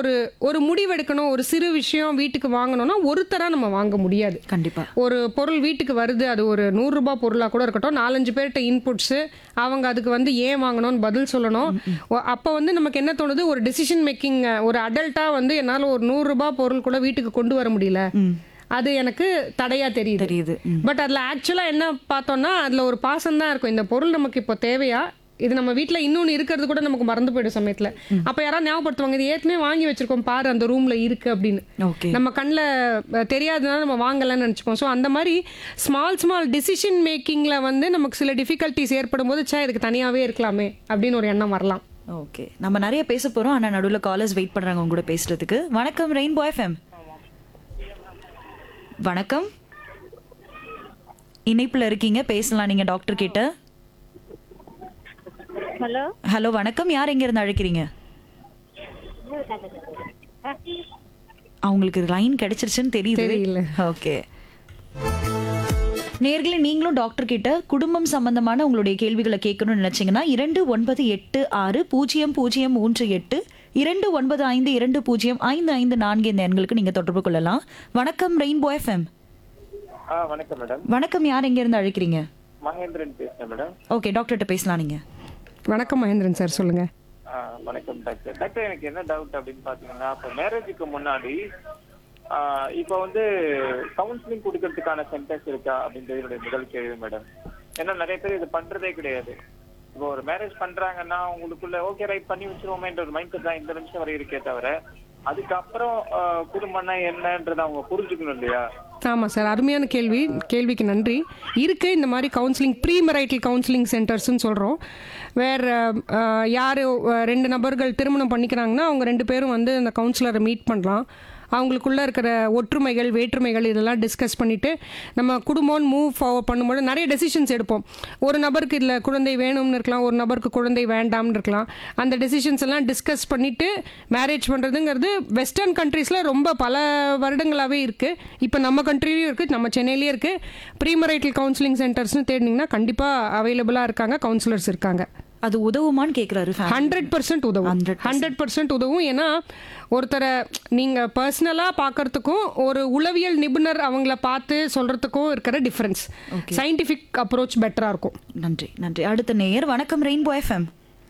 ஒரு ஒரு முடிவெடுக்கணும் ஒரு சிறு விஷயம் வீட்டுக்கு வாங்கணும்னா ஒருத்தரா நம்ம வாங்க முடியாது கண்டிப்பா ஒரு பொருள் வீட்டுக்கு வருது அது ஒரு நூறுரூபா பொருளாக கூட இருக்கட்டும் நாலஞ்சு பேர்கிட்ட இன்புட்ஸு அவங்க அதுக்கு வந்து ஏன் வாங்கணும்னு பதில் சொல்லணும் ஒ- அப்போ வந்து நமக்கு என்ன தோணுது ஒரு டெசிஷன் மேக்கிங் ஒரு அடல்ட்டாக வந்து என்னால் ஒரு நூறுரூபா பொருள் கூட வீட்டுக்கு கொண்டு வர முடியல ம் அது எனக்கு தடையா தெரியுது தெரியுது ம். பட் அதில் ஆக்சுவலாக என்ன பார்த்தோம்னா அதில் ஒரு பாசம் தான் இருக்கும் இந்த பொருள் நமக்கு இப்போ தேவையா இது நம்ம வீட்டில் இன்னொன்று இருக்கிறது கூட நமக்கு மறந்து போயிடும் சமயத்தில் அப்போ யாராவது ஞாபகப்படுத்துவாங்க இது ஏற்கனவே வாங்கி வச்சிருக்கோம் பாரு அந்த ரூமில் இருக்கு அப்படின்னு ஓகே நம்ம கண்ணில் தெரியாதனால நம்ம வாங்கலைன்னு நினச்சிப்போம் ஸோ அந்த மாதிரி ஸ்மால் ஸ்மால் டிசிஷன் மேக்கிங்கில் வந்து நமக்கு சில டிஃபிகல்ட்டிஸ் ஏற்படும் போது சே இதுக்கு தனியாகவே இருக்கலாமே அப்படின்னு ஒரு எண்ணம் வரலாம் ஓகே நம்ம நிறைய பேச போறோம் ஆனா நடுவுல காலர்ஸ் வெயிட் பண்றாங்க உங்க கூட பேசுறதுக்கு வணக்கம் ரெயின்போ எஃப்எம் வணக்கம் இணைப்புல இருக்கீங்க பேசலாம் நீங்க டாக்டர் கிட்ட ஹலோ ஹலோ வணக்கம் யார் எங்க இருந்து அழைக்கிறீங்க அவங்களுக்கு லைன் கிடைச்சிருச்சுன்னு தெரியுது தெரியல. ஓகே நேர்களே நீங்களும் டாக்டர் கிட்ட குடும்பம் சம்பந்தமான உங்களுடைய கேள்விகளை கேட்கணும்னு நினைச்சீங்கன்னா இரண்டு ஒன்பது எட்டு ஆறு பூஜ்ஜியம் பூஜ்ஜியம் மூன்று எட்டு இரண்டு ஒன்பது ஐந்து இரண்டு பூஜ்ஜியம் ஐந்து ஐந்து நான்கு இந்த எண்களுக்கு நீங்க தொடர்பு கொள்ளலாம் வணக்கம் ரெயின்போ எஃப்எம் ஆ வணக்கம் மேடம் வணக்கம் யார் எங்க இருந்து அழைக்கிறீங்க மகேந்திரன் பேசுறேன் மேடம் ஓகே டாக்டர்கிட்ட பேசலாம் நீங்க வணக்கம் மகேந்திரன் சார் சொல்லுங்கள் ஆ, வணக்கம் டாக்டர் டாக்டர் எனக்கு என்ன டவுட் அப்படின்னு பாத்தீங்கன்னா இப்போ மேரேஜுக்கு முன்னாடி ஆ, இப்போ வந்து கவுன்சிலிங் கொடுக்கறதுக்கான சென்டர்ஸ் இருக்கா அப்படின்றது என்னுடைய முதல் கேள்வி மேடம் ஏன்னா நிறைய பேர் இது பண்றதே கிடையாது இப்போ ஒரு மேரேஜ் பண்றாங்கன்னா உங்களுக்குள்ள ஓகே ரைட் பண்ணி வச்சிருவோமேன்ற ஒரு மைண்ட் செட் தான் இந்த நிமிஷம் வரை இருக்கே தவிர அதுக்கப்புறம் ஆ, குடும்பம்னா என்னன்றதை அவங்க புரிஞ்சுக்கணும் இல்லையா ஆமாம் சார் அருமையான கேள்வி கேள்விக்கு நன்றி இருக்கு இந்த மாதிரி கவுன்சிலிங் ப்ரீ மெரைட்டல் கவுன்சிலிங் சென்டர்ஸ்னு சொல்கிறோம் வேறு யார் ரெண்டு நபர்கள் திருமணம் பண்ணிக்கிறாங்கன்னா அவங்க ரெண்டு பேரும் வந்து அந்த கவுன்சிலரை மீட் பண்ணலாம் அவங்களுக்குள்ள இருக்கிற ஒற்றுமைகள் வேற்றுமைகள் இதெல்லாம் டிஸ்கஸ் பண்ணிட்டு நம்ம குடும்பம்னு மூவ் ஃபார்வர்ட் பண்ணும்போது நிறைய டெசிஷன்ஸ் எடுப்போம் ஒரு நபருக்கு இதில் குழந்தை வேணும்னு இருக்கலாம் ஒரு நபருக்கு குழந்தை வேண்டாம்னு இருக்கலாம் அந்த டெசிஷன்ஸ் எல்லாம் டிஸ்கஸ் பண்ணிட்டு மேரேஜ் பண்ணுறதுங்கிறது வெஸ்டர்ன் கண்ட்ரீஸில் ரொம்ப பல வருடங்களாகவே இருக்குது இப்போ நம்ம கண்ட்ரிலையும் இருக்குது நம்ம சென்னையிலேயே இருக்குது ப்ரீமரைட்டல் கவுன்சிலிங் சென்டர்ஸ்னு தேடினீங்கன்னா கண்டிப்பாக அவைலபிளாக இருக்காங்க கவுன்சிலர்ஸ் இருக்காங்க அது உதவுமான்னு கேக்குறாரு family. ஹண்ட்ரட் பர்சன்ட் உதவும் 100% ஹண்ட்ரட் பர்சன்ட் உதவும் ஏன்னா ஒருத்தரை நீங்கள் பர்சனலாக பார்க்கறதுக்கும் ஒரு உளவியல் நிபுணர் அவங்கள பார்த்து சொல்கிறதுக்கும் இருக்கிற டிஃப்ரென்ஸ் சயின்டிஃபிக் அப்ரோச் பெட்டராக இருக்கும் நன்றி நன்றி அடுத்த நேயர் வணக்கம் ரெயின்போ எஃப்எம்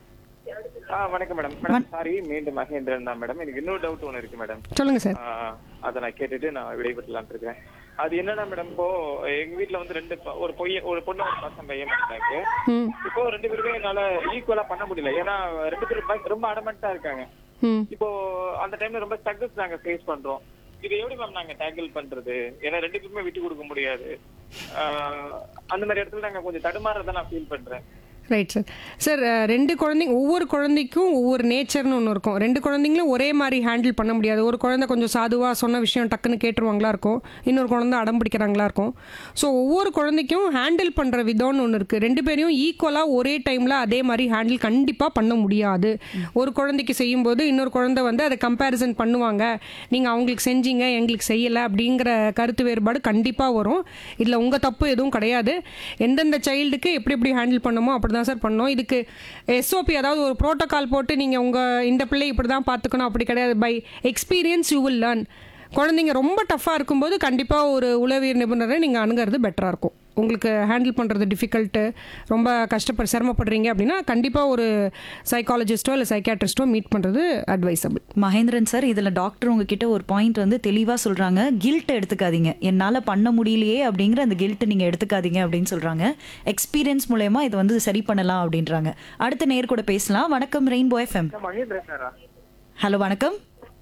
ஆ வணக்கம் மேடம் மேடம் சாரி மீண்டும் மகேந்திரன் தான் மேடம் எனக்கு இன்னொரு டவுட் ஒன்று இருக்கு மேடம் சொல்லுங்கள் சார் ஆஹ் அதை நான் கேட்டுட்டு நான் விடைபெற்றலாம் இருக்கேன் அது என்னன்னா மேடம் இப்போ எங்க வீட்ல வந்து ரெண்டு ப- ஒரு பொய்ய ஒரு பொண்ணு ஒரு பசங்க பையன் பண்ணிட்டாங்க ம் இப்போ ரெண்டு பேருமே என்னால ஈக்குவலா பண்ண முடியல ஏன்னா ரெண்டு பேரும் ப- ரொம்ப அடமெண்டா இருக்காங்க ம் இப்போ அந்த டைம்ல ரொம்ப ஸ்ட்ரகிள்ஸ் நாங்க ஃபேஸ் பண்றோம் இது எப்படி மேம் நாங்க டேக்கிள் பண்றது ஏன்னா ரெண்டு பேருமே விட்டு கொடுக்க முடியாது ஆஹ் அந்த மாதிரி இடத்துல நாங்க கொஞ்சம் தடுமாறதை நான் ஃபீல் பண்றேன் ரைட் சார் சார் அஹ், ரெண்டு குழந்தைங்க ஒவ்வொரு குழந்தைக்கும் ஒவ்வொரு நேச்சர்னு ஒன்று இருக்கும் ரெண்டு குழந்தைங்களும் ஒரே மாதிரி ஹேண்டில் பண்ண முடியாது ஒரு குழந்தை கொஞ்சம் சாதுவாக சொன்ன விஷயம் டக்குன்னு கேட்டுருவாங்களா இருக்கும் இன்னொரு குழந்தை அடம் பிடிக்கிறாங்களா இருக்கும் ஸோ ஒவ்வொரு குழந்தைக்கும் ஹேண்டில் பண்ணுற விதம்னு ஒன்று இருக்குது ரெண்டு பேரையும் ஈக்குவலாக ஒரே டைமில் அதே மாதிரி ஹேண்டில் கண்டிப்பாக பண்ண முடியாது ஒரு குழந்தைக்கு செய்யும்போது இன்னொரு குழந்தை வந்து அதை கம்பேரிசன் பண்ணுவாங்க நீங்கள் அவங்களுக்கு செஞ்சீங்க எங்களுக்கு செய்யலை அப்படிங்கிற கருத்து வேறுபாடு கண்டிப்பாக வரும் இதில் உங்கள் தப்பு எதுவும் கிடையாது எந்தெந்த சைல்டுக்கு எப்படி எப்படி ஹேண்டில் பண்ணுமோ அப்படி தான் சார் பண்ணோம் இதுக்கு எஸ்ஓபி அதாவது ஒரு ப்ரோட்டோகால் போட்டு நீங்கள் உங்கள் இந்த பிள்ளை இப்படி தான் பார்த்துக்கணும் அப்படி கிடையாது by experience you will learn குழந்தைங்க ரொம்ப டஃப்பாக இருக்கும்போது கண்டிப்பாக ஒரு உளவியல் நிபுணரை நீங்கள் அணுகிறது பெட்டராக இருக்கும் உங்களுக்கு ஹேண்டில் பண்ணுறது டிஃபிகல்ட்டு ரொம்ப கஷ்டப்பட சிரமப்படுறீங்க அப்படின்னா கண்டிப்பாக ஒரு சைக்காலஜிஸ்ட்டோ இல்லை சைக்காட்ரிஸ்ட்டோ மீட் பண்ணுறது அட்வைசபிள் மகேந்திரன் சார் இதுல டாக்டர் உங்ககிட்ட ஒரு பாயிண்ட் வந்து தெளிவா சொல்றாங்க கில்ட் எடுத்துக்காதீங்க என்னால பண்ண முடியலையே அப்படிங்கிற அந்த கில்ட் நீங்க எடுத்துக்காதீங்க அப்படின்னு சொல்றாங்க எக்ஸ்பீரியன்ஸ் மூலயமா இது வந்து சரி பண்ணலாம் அப்படின்றாங்க அடுத்த நேர் கூட பேசலாம் வணக்கம் ரெயின்போ எஃப்எம் மகேந்திரன் சாரா ஹலோ வணக்கம்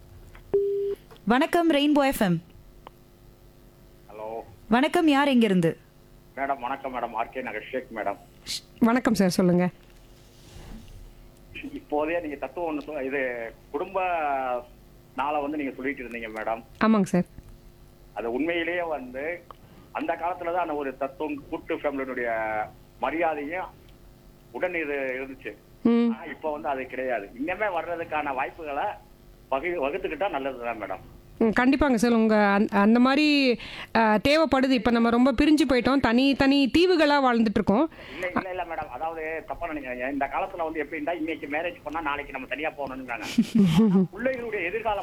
வணக்கம் ரெயின்போ எஃப்எம் ஹலோ வணக்கம் யார் எங்க இருந்து மேடம் வணக்கம் மேடம் ஆர்கே நகர் ஷேக் மேடம் வணக்கம் சார் சொல்லுங்கள் இப்போதே நீங்க தத்துவம் ஒன்று சொல் இது குடும்ப நாளை வந்து நீங்க சொல்லிட்டு இருந்தீங்க மேடம் ஆமாங்க சார் அது உண்மையிலேயே வந்து அந்த காலத்துல தான் அந்த ஒரு தத்துவம் கூட்டு ஃபேமிலியினுடைய மரியாதையும் உடன் இது இருந்துச்சு ம் ஆனா இப்போ வந்து அது கிடையாது இன்னமே வர்றதுக்கான வாய்ப்புகளை வகு வகுத்துக்கிட்டா நல்லதுதான் மேடம் ம், கண்டிப்பாங்க சார் உங்கள் அந் அந்த மாதிரி அஹ், தேவைப்படுது இப்போ நம்ம ரொம்ப பிரிஞ்சு போயிட்டோம் தனி தனி தீவுகளாக வாழ்ந்துட்டு இருக்கோம் இல்ல இல்ல இல்ல மேடம் அதாவது தப்பா நினைக்கிறீங்க இந்த காலத்துல வந்து எப்படின்னா இன்னைக்கு மேரேஜ் பண்ணா நாளைக்கு நம்ம தனியா போகணும்னு பிள்ளைகளுடைய எதிர்காலம்